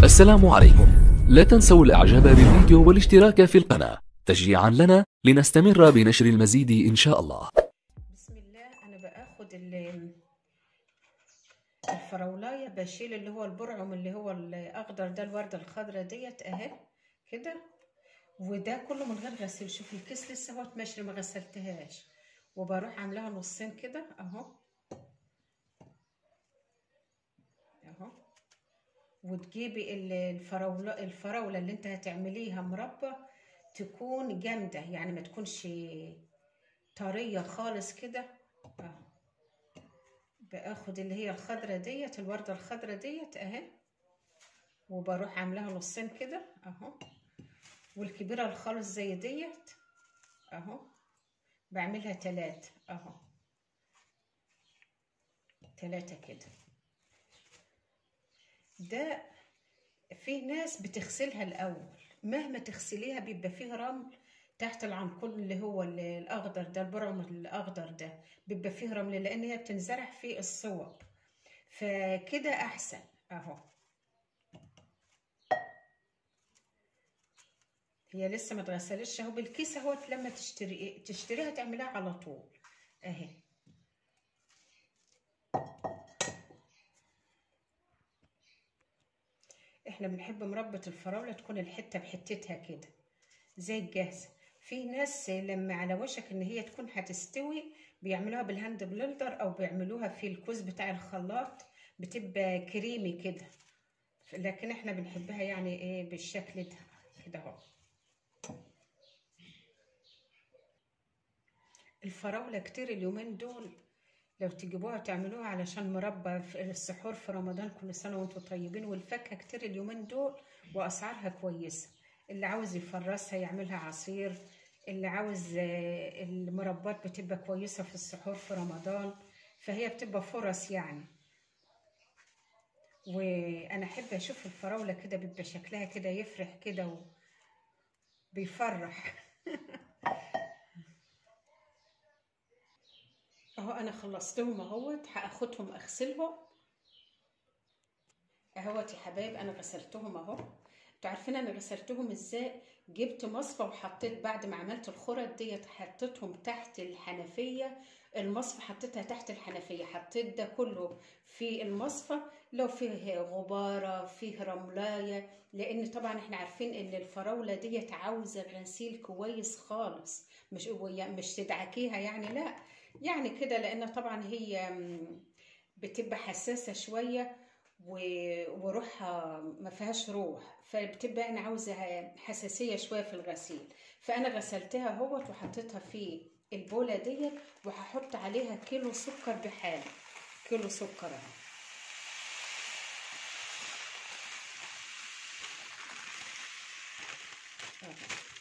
السلام عليكم لا تنسوا الاعجاب بالفيديو والاشتراك في القناة تشجيعا لنا لنستمر بنشر المزيد ان شاء الله بسم الله انا باخد ال- الفراولايه بشيل اللي هو البرعم اللي هو الاخضر ده الورده الخضراء ديت اهي كده وده كله من غير غسيل شوف الكيس لسه هو اتمشري ما غسلتهاش وبروح عاملاها نصين كده اهو اهو وتجيبي ال- الفراوله الفراوله اللي انت هتعمليها مربى تكون جامده يعني ما تكونش طريه خالص كده اهو باخد اللي هي الخضرة ديت الوردة الخضرة ديت اهي وبروح عاملاها نصين كده اهو والكبيرة الخالص زي ديت اهو بعملها تلات اهو تلاتة كده ده في ناس بتغسلها الاول مهما تغسليها بيبقى فيه رمل تحت العنقود اللي هو ال- الاخضر ده البرعم الاخضر ده بيبقى فيه رمل لان هي بتنزرع في الصوب فكده احسن اهو هي لسه ما اتغسلتش اهو بالكيس اهوت لما تشتري تشتريها تعمليها على طول اهي احنا بنحب مربى الفراولة تكون الحتة بحتتها كده زي الجاهزة في ناس لما على وشك ان هي تكون هتستوي بيعملوها بالهاند بلندر او بيعملوها في الكوز بتاع الخلاط بتبقى كريمي كده لكن احنا بنحبها يعني ايه بالشكل ده كده اهو الفراولة كتير اليومين دول لو تجيبوها تعملوها علشان مربى في السحور في رمضان كل سنة وانتم طيبين والفاكهة كتير اليومين دول وأسعارها كويسة اللي عاوز يفرسها يعملها عصير اللي عاوز آه، المربات بتبقى كويسة في السحور في رمضان فهي بتبقى فرص يعني وأنا أحب أشوف الفراولة كده بيبقى شكلها كده يفرح كده وبيفرح اهو انا خلصتهم اهوت هاخدهم اغسلهم اهوت يا حبايب انا غسلتهم اهو انتوا عارفين انا غسلتهم ازاي جبت مصفى وحطيت بعد ما عملت الخرط ديت حطيتهم تحت الحنفيه المصفى حطيتها تحت الحنفيه حطيت ده كله في المصفى لو فيه غباره فيه رملايه لان طبعا احنا عارفين ان الفراوله ديت عاوزه غسيل كويس خالص مش مش تدعكيها يعني لا يعني كده لان طبعا هي م، بتبقى حساسه شويه و- وروحها ما فيهاش روح فبتبقى انا عاوزه حساسيه شويه في الغسيل فانا غسلتها اهوت وحطيتها في البوله ديت وهحط عليها كيلو سكر بحاله كيلو سكر اهو أهو.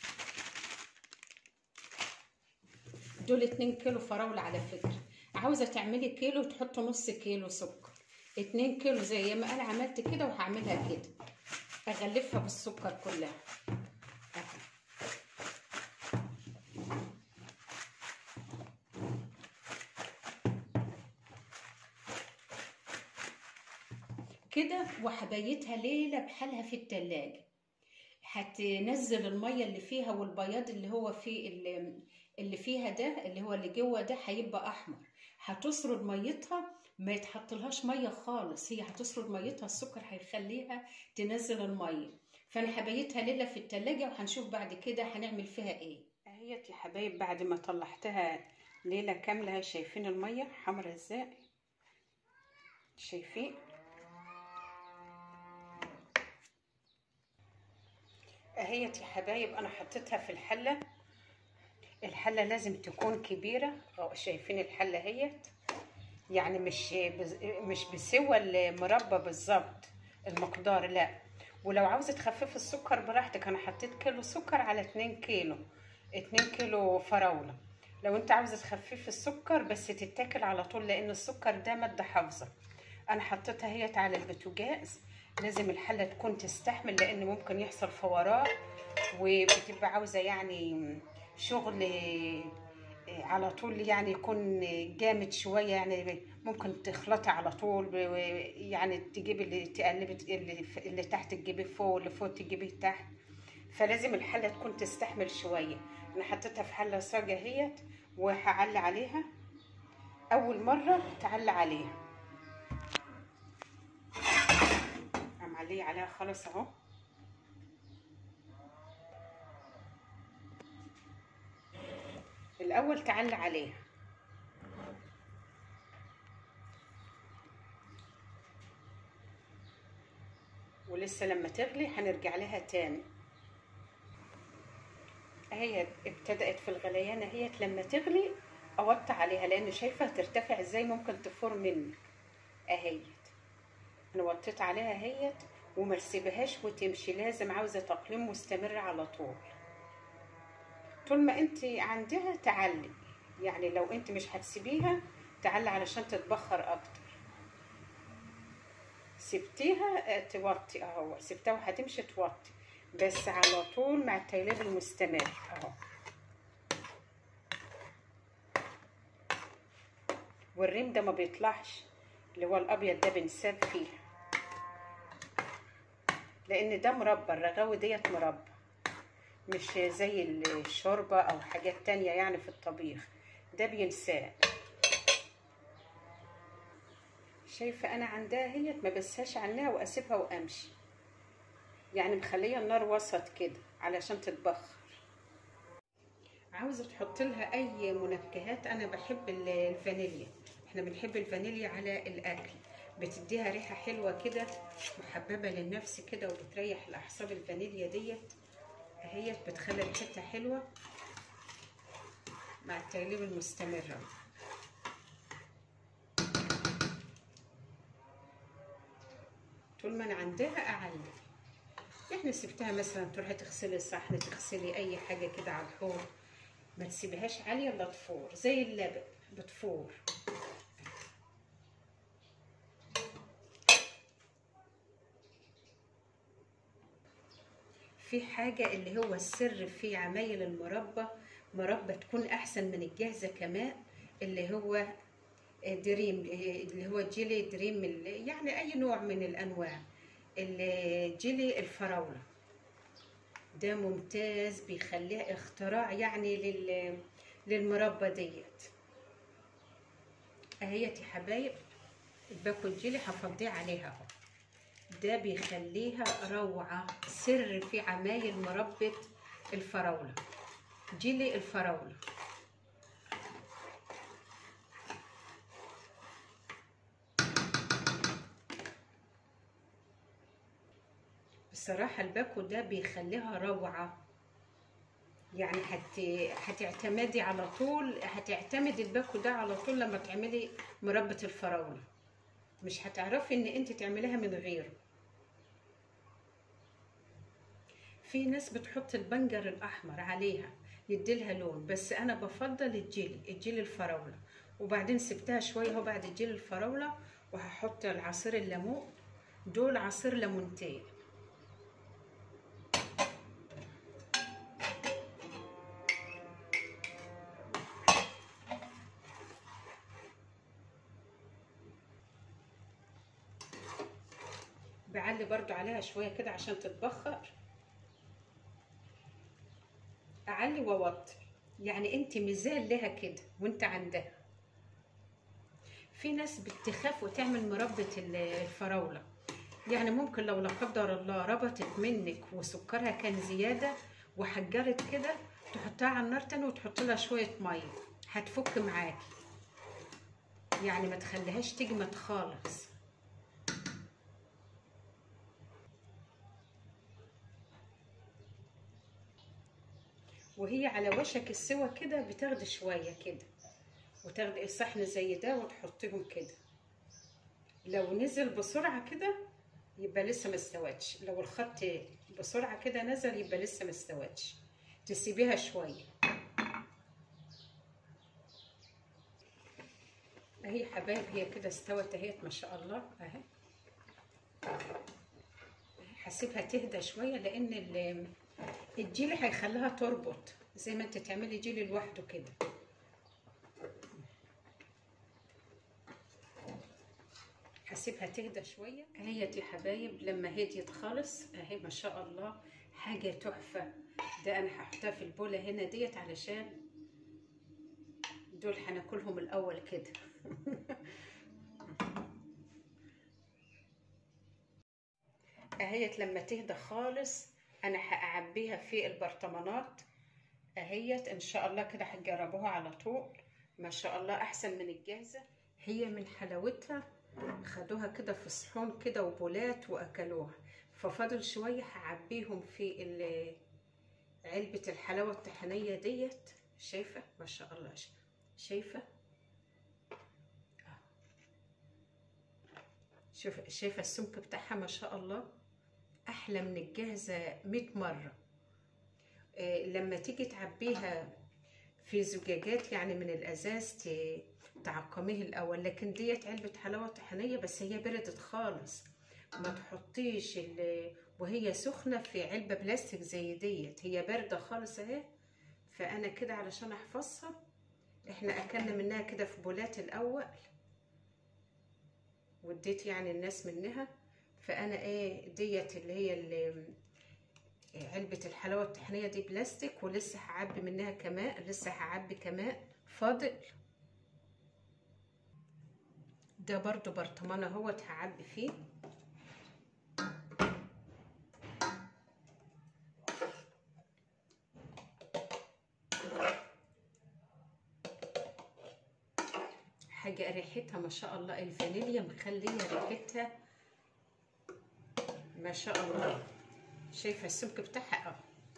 دول اتنين كيلو فراولة على فكرة عاوزة تعملي كيلو تحطي نص كيلو سكر اتنين كيلو زي ما انا عملت كده وهعملها كده اغلفها بالسكر كلها أهو. كده وهبيتها ليلة بحالها في التلاجة هتنزل المية اللي فيها والبياض اللي هو فيه اللي, اللي فيها ده اللي هو اللي جوه ده هيبقى احمر هتسرد ميتها ما يتحطلهاش ميه خالص هي هتسرد ميتها السكر هيخليها تنزل الميه فانا هبيتها ليله في التلاجة وهنشوف بعد كده هنعمل فيها ايه اهيت يا حبايب بعد ما طلعتها ليله كامله اهي شايفين الميه حمرا ازاي شايفين اهيت يا حبايب انا حطيتها في الحله الحله لازم تكون كبيره أهو شايفين الحله اهيت يعني مش بز- مش بسوى المربى بالظبط المقدار لا ولو عاوزه تخففي السكر براحتك انا حطيت كيلو سكر على 2 كيلو 2 كيلو فراوله لو انت عاوزه تخففي السكر بس تتاكل على طول لان السكر ده ماده حافظه انا حطيتها هيت على البوتاجاز لازم الحله تكون تستحمل لان ممكن يحصل فوران وبتبقى عاوزه يعني شغل على طول يعني يكون جامد شويه يعني ممكن تخلطي على طول ب- يعني تجيبي اللي تقلبي اللي, اللي تحت تجيبيه فوق واللي فوق تجيبيه تحت فلازم الحله تكون تستحمل شويه انا حطيتها في حله صاجه اهيت وهعلي عليها اول مره تعلي عليها عمليه عليها خالص اهو الاول تعلي عليها ولسه لما تغلي هنرجع لها تاني اهي ابتدأت في الغليان اهيت لما تغلي اوطي عليها لان شايفه هترتفع ازاي ممكن تفور منك اهيت انا وطيت عليها اهيت وما تسيبهاش وتمشي لازم عاوزه تقليم مستمر على طول طول ما انت عندها تعلي يعني لو انت مش هتسيبيها تعلي علشان تتبخر اكتر سبتيها آه، توطي اهو سبتها وهتمشي توطي بس على طول مع التقليب المستمر اهو والريم ده ما بيطلعش اللي هو الابيض ده بنساب فيه لان ده مربى الرغاوي ديت مربى مش زي الشوربة او حاجات تانية يعني في الطبيخ ده بينساب شايفة انا عندها هي ما بسهاش عنها واسيبها وامشي يعني مخلية النار وسط كده علشان تتبخر عاوزة تحط لها اي منكهات انا بحب ال- الفانيليا احنا بنحب الفانيليا على الاكل بتديها ريحة حلوة كده محببة للنفس كده وبتريح الاعصاب الفانيليا ديت اهيت بتخلي ريحتها حلوة مع التقليب المستمر طول ما انا عندها اعلي يعني سبتها مثلا تروحي تغسلي صحن تغسلي اي حاجه كده على الحوض ما تسيبهاش عاليه الا تفور زي اللبن بتفور في حاجة اللي هو السر في عمايل المربى مربى تكون أحسن من الجاهزة كمان اللي هو دريم اللي هو جيلي دريم ال- يعني أي نوع من الأنواع الجيلي الفراولة ده ممتاز بيخليه اختراع يعني لل للمربى ديت اهيت يا حبايب الباكو الجيلي هفضيه عليها اهو ده بيخليها روعة سر في عمايل مربى الفراولة جيلي الفراولة بصراحة الباكو ده بيخليها روعة يعني هت... هتعتمدي على طول هتعتمدي الباكو ده على طول لما تعملي مربى الفراولة مش هتعرفي ان انت تعمليها من غيره في ناس بتحط البنجر الاحمر عليها يديلها لون بس انا بفضل الجيلي الجيلي الفراولة وبعدين سبتها شوية اهو بعد الجيلي الفراولة وهحط العصير الليمون دول عصير ليمونتين بعلي برضو عليها شوية كده عشان تتبخر اعلي واوطي يعني انت ميزان لها كده وانت عندها في ناس بتخاف وتعمل مربى الفراولة يعني ممكن لو لا قدر الله ربطت منك وسكرها كان زيادة وحجرت كده تحطها على النار تاني وتحط لها شوية مية هتفك معاكي يعني ما تخليهاش تجمد خالص وهي على وشك السوا كده بتاخدي شوية كده وتاخدي الصحن زي ده وتحطيهم كده لو نزل بسرعة كده يبقى لسه ما استوتش لو الخط بسرعة كده نزل يبقى لسه ما استوتش تسيبيها شوية اهي حبايب هي كده استوت اهيت ما شاء الله اهي هسيبها تهدى شوية لان ال- الجيلي هيخليها تربط زي ما انت تعملي جيلي لوحده كده هسيبها تهدى شويه هي دي حبايب لما هديت خالص اهي ما شاء الله حاجه تحفه ده انا هحطها في البوله هنا ديت علشان دول هناكلهم الاول كده اهيت لما تهدى خالص انا هعبيها في البرطمانات اهيت ان شاء الله كده هتجربوها على طول ما شاء الله احسن من الجاهزه هي من حلاوتها خدوها كده في صحون كده وبولات واكلوها ففضل شويه هعبيهم في علبه الحلاوه الطحينيه ديت شايفه ما شاء الله شايفه شوف شايفه السمك بتاعها ما شاء الله احلى من الجاهزه 100 مره إيه لما تيجي تعبيها في زجاجات يعني من الازاز تعقميه الاول لكن ديت علبه حلاوه طحينيه بس هي بردت خالص ما تحطيش وهي سخنه في علبه بلاستيك زي ديت هي بارده خالص اهي فانا كده علشان احفظها احنا اكلنا منها كده في بولات الاول واديت يعني الناس منها فانا ايه ديت اللي هي اللي علبة الحلاوة الطحينية دي بلاستيك ولسه هعبي منها كمان لسه هعبي كمان فاضل ده برضو برطمان اهوت هعبي فيه حاجة ريحتها ما شاء الله الفانيليا مخلية ريحتها ما شاء الله شايفة السمك بتاعها اه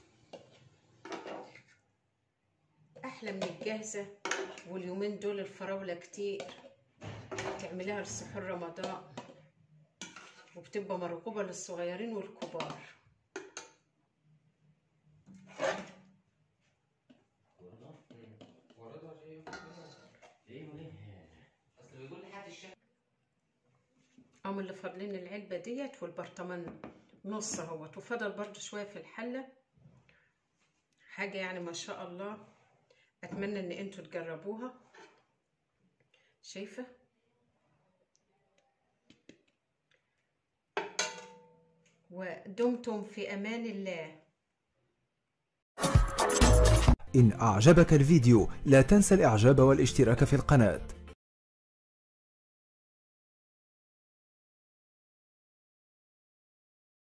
احلى من الجاهزة واليومين دول الفراولة كتير تعمليها لسحور رمضان وبتبقى مرغوبة للصغيرين والكبار قاموا اللي فاضلين العلبة ديت والبرطمان نص اهوت وفضل برضو شوية في الحلة حاجة يعني ما شاء الله اتمنى ان انتوا تجربوها شايفة ودمتم في امان الله إن أعجبك الفيديو لا تنسى الإعجاب والاشتراك في القناة